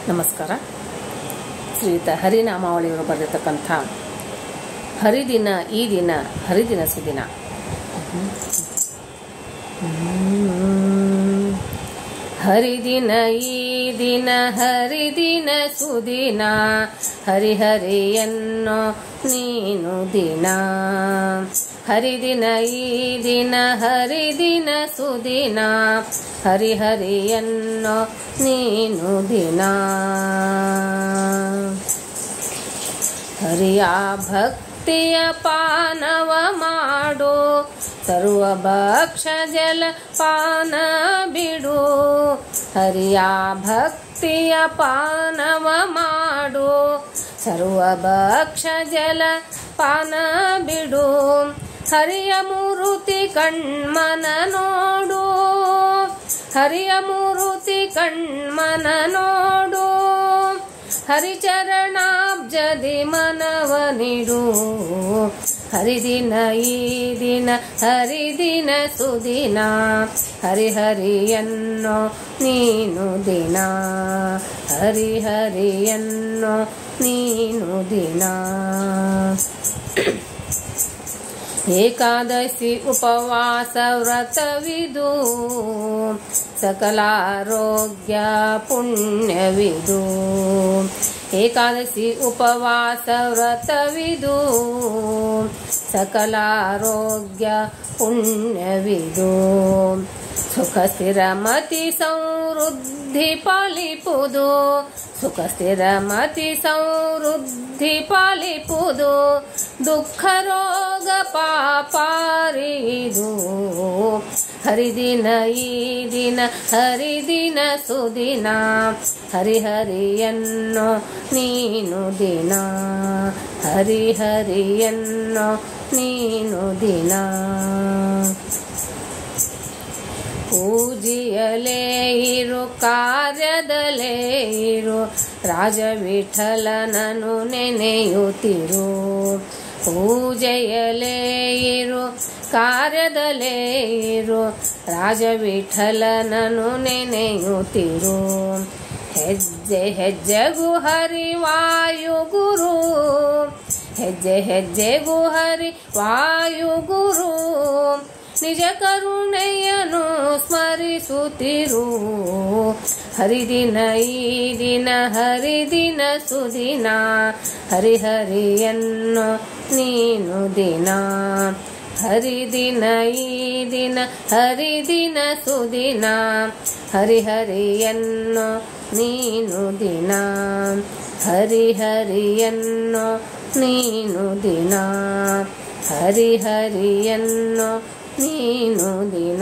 ನಮಸ್ಕಾರ ಶ್ರೀಯುತ ಹರಿನಾಮಾವಳಿಯವರು ಬರೆದಿರ್ತಕ್ಕಂಥ ಹರಿದಿನ ಈ ದಿನ ಹರಿದಿನ ಸುದಿನ ಹರಿದಿನ ಈ ದಿನ ಹರಿದಿನ ಸುದಿನ ಹರಿಹರಿಯನ್ನೋ ನೀನು ದಿನ ಹರಿದಿನ ಈ ದಿನ ಹರಿದಿನ ಸುದಿನ ಹರಿಹರಿಯನ್ನೋ ನೀನು ದಿನ ಹರಿಯ ಭಕ್ತಿಯ ಪಾನವ ಮಾಡು ಸರ್ವ ಭಕ್ಷ ಜಲ ಪಾನ ಬಿಡು ಹರಿಯ ಭಕ್ತಿಯ ಪಾನವ ಮಾಡು ಸರ್ವ ಭಕ್ಷ ಜಲ ಪಾನ ಬಿಡು ಹರಿಯ ಮೂರುತಿ ಕಣ್ಮನ ನೋಡು ಹರಿಯ ಮೂರುತಿ ಕಣ್ಮನ ನೋಡು ಹರಿಚರಣಾಬ್ಜದಿ ಮನವ ನೀಡು ಹರಿದಿನ ಈ ದಿನ ಹರಿದಿನ ಸುದಿನ ಹರಿಹರಿಯನ್ನೋ ನೀನು ದಿನ ಹರಿಹರಿಯನ್ನೋ ನೀನು ದಿನ ಏಕಾದಶಿ ಉಪವಾಸ ವ್ರತವಿದು ಸಕಲಾರೋಗ್ಯ ಪುಣ್ಯವಿದು ಏಕಾದಶಿ ಉಪವಾಸ ವ್ರತವಿದು ಸಕಲಾರೋಗ್ಯ ಪುಣ್ಯವಿದು ಸುಖ ಸ್ಥಿರಮತಿ ಸಮೃದ್ಧಿ ಪಾಲಿಪುದು ಸುಖ ಸ್ಥಿರಮತಿ ಸಮೃದ್ಧಿ ಪಾಲಿಪುದು ದುಃಖ ರೋಗ ಪಾಪಾರಿದು ಹರಿದಿನ ಈ ದಿನ ಹರಿದಿನ ಸುದಿನ ಹರಿಹರಿಯನ್ನೋ ನೀನು ದಿನ ಹರಿಹರಿಯನ್ನೋ ನೀನು ದಿನ ಪೂಜಿಯಲೇ ಇರು ಕಾರ್ಯದಲೇ ಇರು ರಾಜ ವಿಠಲನನು ನೆನೆಯುತ್ತಿರು ಪೂಜೆಯಲೇ ಇರು ಕಾರ್ಯದಲೇ ಇರು ರಾಜ ವಿಠಲನನು ನೆನೆಯುತ್ತಿರು ಹೆಜ್ಜೆ ಹೆಜ್ಜೆಗೂ ಹರಿವಾಯು ಗುರು ಹೆಜ್ಜೆ ಹೆಜ್ಜೆಗೂ ಹರಿ ವಾಯು ಗುರು ನಿಜ ಕರುಣೆಯನು ಸ್ಮರಿಸುತ್ತಿರು ಹರಿದಿನ ಈ ದಿನ ಹರಿದಿನ ಸುದಿನ ಹರಿಹರಿಯನ್ನೋ ನೀನು ದಿನ ಹರಿದಿನ ಈ ದಿನ ಹರಿದಿನ ಸುದಿನ ಹರಿಹರಿಯನ್ನೋ ನೀನು ದಿನ ಹರಿಹರಿಯನ್ನೋ ನೀನು ದಿನ ಹರಿಹರಿಯನ್ನೋ ನೀನು ದಿನ